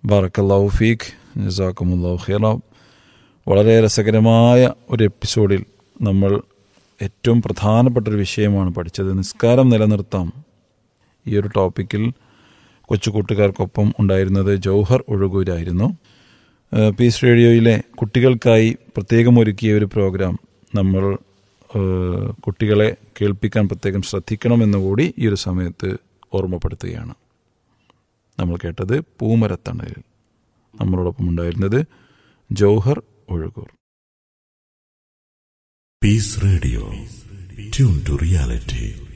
ബാറക്കല്ലാഹു ഫീഖ് ജസാക്കുമുല്ലാഹു ഖൈറ വളരെ രസകരമായ ഒരു എപ്പിസോഡിൽ നമ്മൾ ഏറ്റവും പ്രധാനപ്പെട്ട ഒരു വിഷയമാണ് പഠിച്ചത് നിസ്കാരം നിലനിർത്താം ഈ ഒരു ടോപ്പിക്കിൽ കൊച്ചു കൂട്ടുകാർക്കൊപ്പം ഉണ്ടായിരുന്നത് ജൗഹർ ഒഴുകൂരായിരുന്നു ഏഹ് പീസ് റേഡിയോയിലെ കുട്ടികൾക്കായി പ്രത്യേകം ഒരുക്കിയ ഒരു പ്രോഗ്രാം നമ്മൾ ഏഹ് കുട്ടികളെ കേൾപ്പിക്കാൻ പ്രത്യേകം ശ്രദ്ധിക്കണമെന്നുകൂടി ഈ ഒരു സമയത്ത് ഓർമ്മപ്പെടുത്തുകയാണ് നമ്മൾ കേട്ടത് പൂമരത്തണലിൽ നമ്മളോടൊപ്പം ഉണ്ടായിരുന്നത് Jauhar Ozhukur Peace Radio. Tune to reality.